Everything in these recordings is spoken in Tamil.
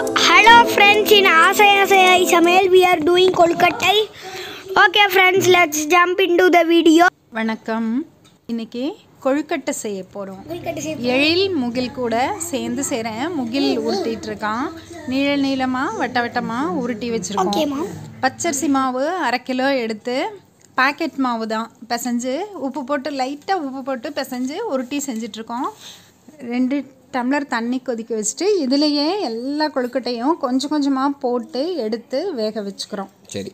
Hello friends, in Asai Asai Samail we are doing Kolkata. Okay friends, let's jump into the video. வணக்கம் இன்னைக்கு கொழுக்கட்டை செய்ய போகிறோம் Kolkata எழில் முகில் கூட சேர்ந்து செய்கிறேன் முகில் உருட்டிட்டு இருக்கான் நீள நீளமாக வட்ட வட்டமாக உருட்டி Okay, வச்சுருக்கோம் ma'am. பச்சரிசி மாவு அரை கிலோ எடுத்து பாக்கெட் மாவு தான் பிசைஞ்சு உப்பு போட்டு லைட்டாக உப்பு போட்டு பிசைஞ்சு உருட்டி செஞ்சிட்ருக்கோம் ரெண்டு டம்ளர் தண்ணி கொதிக்க வச்சுட்டு இதுலேயே எல்லா கொழுக்கட்டையும் கொஞ்சம் கொஞ்சமாக போட்டு எடுத்து வேக வச்சுக்கிறோம் சரி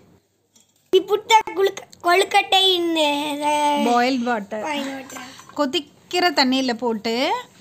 We put the Kolk- Kolkata in uh, the boiled water fine water. கொதிக்கிற தண்ணியில் போட்டு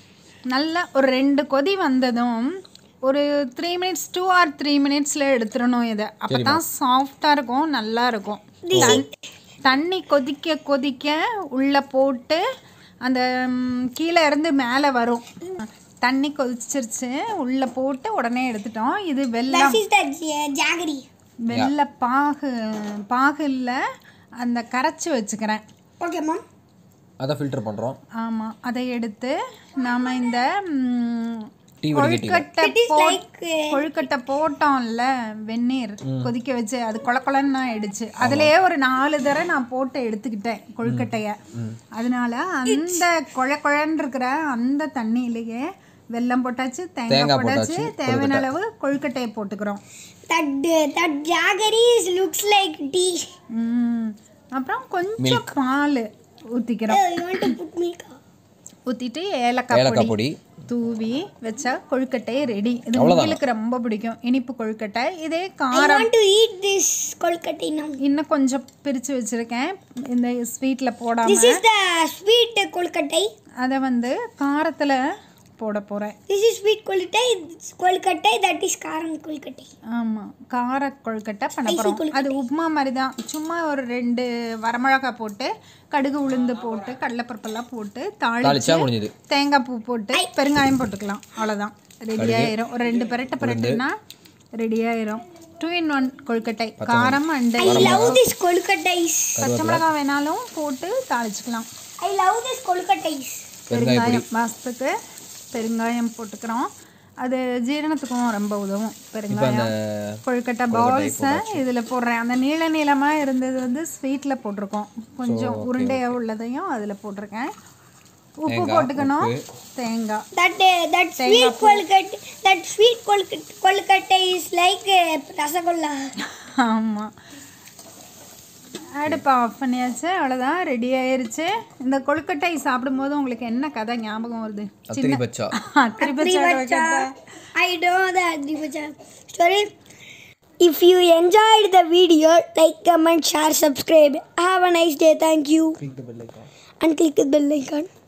நல்லா ஒரு ரெண்டு கொதி வந்ததும் ஒரு three minutes two or three மினிட்ஸில் எடுத்துடணும் இதை அப்போ தான் சாஃப்டாக இருக்கும் நல்லா இருக்கும் தண்- தண்ணி கொதிக்க கொதிக்க உள்ளே போட்டு அந்த ம், கீழே இருந்து மேலே வரும் தண்ணி கொதிச்சிருச்சு உள்ளே போட்டு உடனே எடுத்துட்டோம் இது வெல்லம் This is the ja- jaggery. வெள்ளை பாகு பாகுல அந்த கரைச்சி வச்சுக்கிறேன் Okay, ma'am. அதை ஃபில்டர் பண்ணுறோம் ஆமாம் அதை எடுத்து நாம் இந்த ம், டீ வடிகட்டி கொழுக்கட்டை It is போ like uh, கொழுக்கட்டை போட்டோம்ல வெந்நீர் கொதிக்க வச்சு அது கொல கொலன்னு ஆயிடுச்சு அதுலயே ஒரு நாலு தடவை நான் போட்டு எடுத்துக்கிட்டேன் கொழுக்கட்டைய அதனால அந்த கொழ கொழன்னு இருக்கிற அந்த தண்ணியிலேயே வெல்லம் போட்டாச்சு தேங்காய் தேங்காய் போட்டாச்சு போட்டாச்சு, தேவையான அளவு கொழுக்கட்டையை போட்டுக்கிறோம் that uh, that jaggery is looks like tea. ம், அப்புறம் கொஞ்சம் பால் ஊற்றிக்கிறோம் Oh, you want to put milk? ஊற்றிட்டு ஏலக்காய் ஏலக்காய் பொடி பொடி தூவி வச்சா கொழுக்கட்டை ரெடி இது உங்களுக்கு ரொம்ப பிடிக்கும் இனிப்பு கொழுக்கட்டை இதே I காரம் want to eat this Kolkata now. இன்னும் கொஞ்சம் பிரித்து வச்சுருக்கேன் இந்த ஸ்வீட்டில் This போடாமல் is the sweet Kolkata. அதை வந்து காரத்தில் போட போகிறேன் This is sweet Kolkata. It's Kolkata. That is Karam Kolkata. ஆமாம் கார கொழுக்கட்டை பண்ண போகிறோம் அது உப்புமா மாதிரி தான் சும்மா ஒரு ரெண்டு வரமிளகாய் போட்டு கடுகு உளுந்து போட்டு கடலைப்பருப்பெல்லாம் போட்டு தாளிச்சா தாளிச்சு முடிஞ்சது தேங்காய் பூ போட்டு பெருங்காயம் போட்டுக்கலாம் அவ்வளோதான் ரெடி ஆயிரும் ஒரு ரெண்டு பெரட்டு பெரட்டுனா ரெடி ஆயிரும் டூ இன் ஒன் கொழுக்கட்டை காரம் and I love this Kolkata. பச்சை மிளகாய் வேணாலும் போட்டு தாளிச்சுக்கலாம் I love this Kolkata. பெருங்காய பொடி பெருங்காயம் வாசத்துக்கு பெருங்காயம் போட்டுக்கிறோம் அது ஜீரணத்துக்கும் ரொம்ப உதவும் பெருங்காயம் அந்த கொழுக்கட்டை பால்ஸை இதில் போடுறேன் அந்த நீள நீளமாக இருந்தது வந்து ஸ்வீட்டில் போட்டிருக்கோம் கொஞ்சம் உருண்டையாக உள்ளதையும் அதில் போட்டிருக்கேன் உப்பு போட்டுக்கணும் தேங்காய் That uh, that sweet Kolkata. That sweet Kolkata, Kolkata is like uh, Rasagolla. ஆமாம் அடுப்பை ஆஃப் பண்ணியாச்சு அவ்வளோதான் ரெடி ஆயிருச்சு இந்த கொழுக்கட்டை சாப்பிடும்போது உங்களுக்கு என்ன கதை ஞாபகம் வருது அத்திரி பச்சா அத்திரி பச்சை Trivacha. I know that Trivacha story. If you enjoyed the video, like, comment, share, subscribe. Have a nice day. Thank you. And click the bell icon.